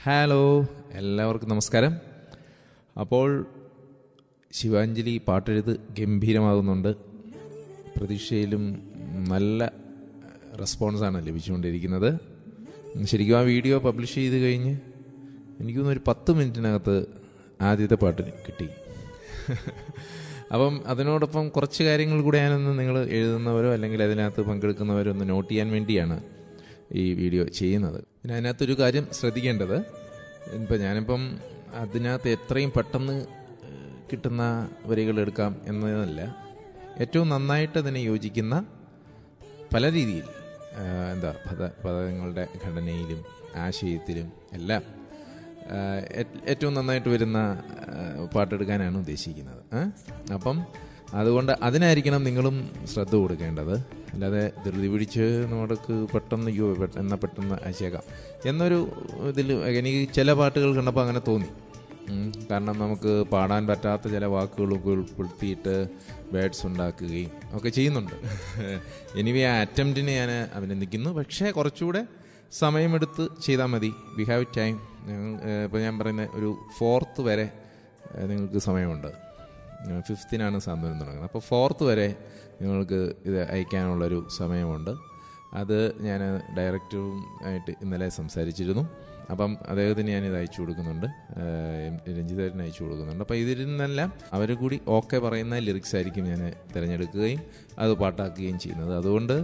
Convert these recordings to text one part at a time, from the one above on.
Hello എല്ലാവർക്കും നമസ്കാരം അപ്പോൾ ശിവാഞ്ജലി പാട്ടെഴുത് ഗംഭീരമാകുന്നുണ്ട് പ്രതീക്ഷയിലും നല്ല റെസ്പോൺസാണ് ലഭിച്ചുകൊണ്ടിരിക്കുന്നത് ശരിക്കും ആ വീഡിയോ പബ്ലിഷ് ചെയ്ത് കഴിഞ്ഞ് എനിക്ക് തോന്നുന്നു ഒരു പത്ത് മിനിറ്റിനകത്ത് ആദ്യത്തെ പാട്ട് കിട്ടി അപ്പം അതിനോടൊപ്പം കുറച്ച് കാര്യങ്ങൾ കൂടെ ഞാനൊന്ന് നിങ്ങൾ എഴുതുന്നവരോ അല്ലെങ്കിൽ അതിനകത്ത് പങ്കെടുക്കുന്നവരോ ഒന്ന് നോട്ട് ചെയ്യാൻ വേണ്ടിയാണ് ഈ വീഡിയോ ചെയ്യുന്നത് പിന്നെ അതിനകത്തൊരു കാര്യം ശ്രദ്ധിക്കേണ്ടത് ഇപ്പം ഞാനിപ്പം അതിനകത്ത് എത്രയും പെട്ടെന്ന് ഏഹ്, കിട്ടുന്ന വരികൾ എടുക്കാം എന്നതല്ല ഏറ്റവും നന്നായിട്ട് അതിനെ യോജിക്കുന്ന പല രീതിയിൽ ആ, എന്താ പദ പദങ്ങളുടെ ഘടനയിലും ആശയത്തിലും എല്ലാം ആ, ഏ- ഏറ്റവും നന്നായിട്ട് വരുന്ന ആ, പാട്ടെടുക്കാനാണ് ഉദ്ദേശിക്കുന്നത് ഏ? അപ്പം അതുകൊണ്ട് അതിനായിരിക്കണം നിങ്ങളും ശ്രദ്ധ കൊടുക്കേണ്ടത് അല്ലാതെ ധൃതി പിടിച്ച് നമ്മൾക്ക് പെട്ടെന്ന് യോ പെട്ടെന്ന് എന്നാൽ പെട്ടെന്ന് അയച്ചേക്കാം എന്നൊരു ഇതിൽ എനിക്ക് ചില പാട്ടുകൾ കണ്ടപ്പോൾ അങ്ങനെ തോന്നി ഉം. കാരണം നമുക്ക് പാടാൻ പറ്റാത്ത ചില വാക്കുകളൊക്കെ ഉൾപ്പെടുത്തിയിട്ട് വേർഡ്സ് ഉണ്ടാക്കുകയും ഒക്കെ ചെയ്യുന്നുണ്ട് എനിവേ ആ അറ്റംപ്റ്റിനെ ഞാൻ അഭിനന്ദിക്കുന്നു പക്ഷേ കുറച്ചുകൂടെ സമയമെടുത്ത് ചെയ്താൽ മതി വി ഹാവ് ടൈം ഞങ്ങൾ ഇപ്പോൾ ഞാൻ പറയുന്ന ഒരു ഫോർത്ത് വരെ ഏഹ്, നിങ്ങൾക്ക് സമയമുണ്ട് ഫിഫ്തിനാണ് സാന്ത്വനം തുടങ്ങുന്നത് അപ്പോൾ ഫോർത്ത് വരെ നിങ്ങൾക്ക് ഇത് അയക്കാനുള്ളൊരു സമയമുണ്ട് അത് ഞാൻ ഡയറക്ടറും ആയിട്ട് ഇന്നലെ സംസാരിച്ചിരുന്നു അപ്പം അദ്ദേഹത്തിന് ഞാൻ ഇത് അയച്ചു കൊടുക്കുന്നുണ്ട് ഏഹ് രഞ്ജിതേട്ടന് അയച്ചു കൊടുക്കുന്നുണ്ട് അപ്പോൾ ഇതിൽ നിന്നെല്ലാം അവർ കൂടി ഓക്കെ പറയുന്ന ലിറിക്സ് ആയിരിക്കും ഞാൻ തിരഞ്ഞെടുക്കുകയും അത് പാട്ടാക്കുകയും ചെയ്യുന്നത് അതുകൊണ്ട്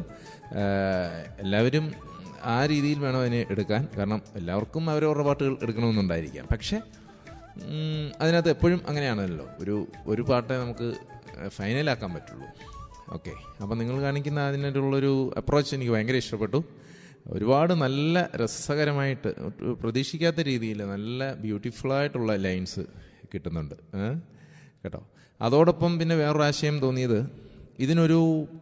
ഏഹ് എല്ലാവരും ആ രീതിയിൽ വേണം അതിനെ എടുക്കാൻ കാരണം എല്ലാവർക്കും അവരവരുടെ പാട്ടുകൾ എടുക്കണമെന്നുണ്ടായിരിക്കാം പക്ഷേ ഉം, അതിനകത്ത് എപ്പോഴും അങ്ങനെയാണല്ലോ ഒരു ഒരു പാട്ടേ നമുക്ക് ഫൈനലാക്കാൻ പറ്റുള്ളൂ ഓക്കെ അപ്പം നിങ്ങൾ കാണിക്കുന്ന അതിനായിട്ടുള്ളൊരു അപ്രോച്ച് എനിക്ക് ഭയങ്കര ഇഷ്ടപ്പെട്ടു ഒരുപാട് നല്ല രസകരമായിട്ട് ഒട്ടും പ്രതീക്ഷിക്കാത്ത രീതിയിൽ നല്ല ബ്യൂട്ടിഫുൾ ആയിട്ടുള്ള ലൈൻസ് കിട്ടുന്നുണ്ട് ഏ? കേട്ടോ അതോടൊപ്പം പിന്നെ വേറൊരു ആശയം തോന്നിയത് ഇതിനൊരു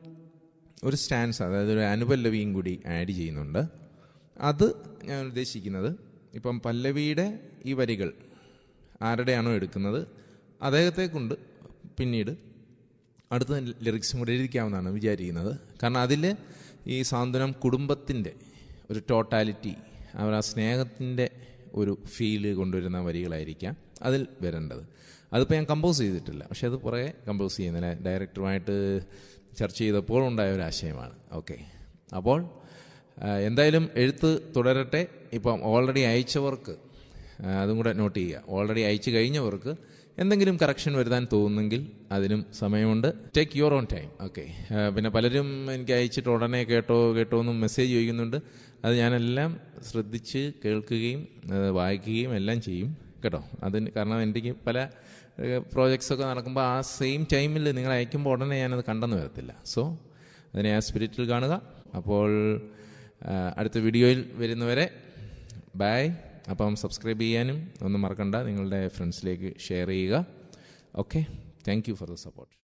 ഒരു സ്റ്റാൻസ് അതായത് ഒരു അനുപല്ലവിയും കൂടി ആഡ് ചെയ്യുന്നുണ്ട് അത് ഞാൻ ഉദ്ദേശിക്കുന്നത് ഇപ്പം പല്ലവിയുടെ ഈ വരികൾ ആരുടെയാണോ എടുക്കുന്നത് അദ്ദേഹത്തെ കൊണ്ട് പിന്നീട് അടുത്ത ലിറിക്സും കൂടെ എഴുതിക്കാമെന്നാണ് വിചാരിക്കുന്നത് കാരണം അതിൽ ഈ സാന്ത്വനം കുടുംബത്തിൻ്റെ ഒരു ടോട്ടാലിറ്റി അവർ ആ സ്നേഹത്തിൻ്റെ ഒരു ഫീല് കൊണ്ടുവരുന്ന വരികളായിരിക്കാം അതിൽ വരേണ്ടത് അതിപ്പോൾ ഞാൻ കമ്പോസ് ചെയ്തിട്ടില്ല പക്ഷെ അത് പുറകെ കമ്പോസ് ചെയ്യുന്നില്ല ഡയറക്ടറുമായിട്ട് ചർച്ച ചെയ്തപ്പോൾ ഉണ്ടായ ഒരു ആശയമാണ് ഓക്കെ അപ്പോൾ ആ, എന്തായാലും എഴുത്ത് തുടരട്ടെ ഇപ്പം ഓൾറെഡി അയച്ചവർക്ക് ആ, അതും കൂടെ നോട്ട് ചെയ്യുക ഓൾറെഡി അയച്ചു കഴിഞ്ഞവർക്ക് എന്തെങ്കിലും കറക്ഷൻ വരുത്താൻ തോന്നുന്നെങ്കിൽ അതിനും സമയമുണ്ട് take your own time okay പിന്നെ പലരും എനിക്ക് അയച്ചിട്ട് ഉടനെ കേട്ടോ കേട്ടോ എന്നും മെസ്സേജ് ചോദിക്കുന്നുണ്ട് അത് ഞാനെല്ലാം ശ്രദ്ധിച്ച് കേൾക്കുകയും അത് വായിക്കുകയും എല്ലാം ചെയ്യും കേട്ടോ അതിന് കാരണം എനിക്ക് പല പ്രോജക്ട്സ് ഒക്കെ നടക്കുമ്പോൾ ആ സെയിം ടൈമിൽ നിങ്ങൾ അയക്കുമ്പോൾ ഉടനെ ഞാനത് കണ്ടെന്ന് വരത്തില്ല സോ അതിനെ ആ സ്പിരിറ്റിൽ കാണുക അപ്പോൾ ആ, അടുത്ത വീഡിയോയിൽ വരുന്നവരെ ബൈ അപ്പം സബ്സ്ക്രൈബ് ചെയ്യാനും ഒന്നും മറക്കണ്ട നിങ്ങളുടെ ഫ്രണ്ട്സിലേക്ക് ഷെയർ ചെയ്യുക okay thank you for the support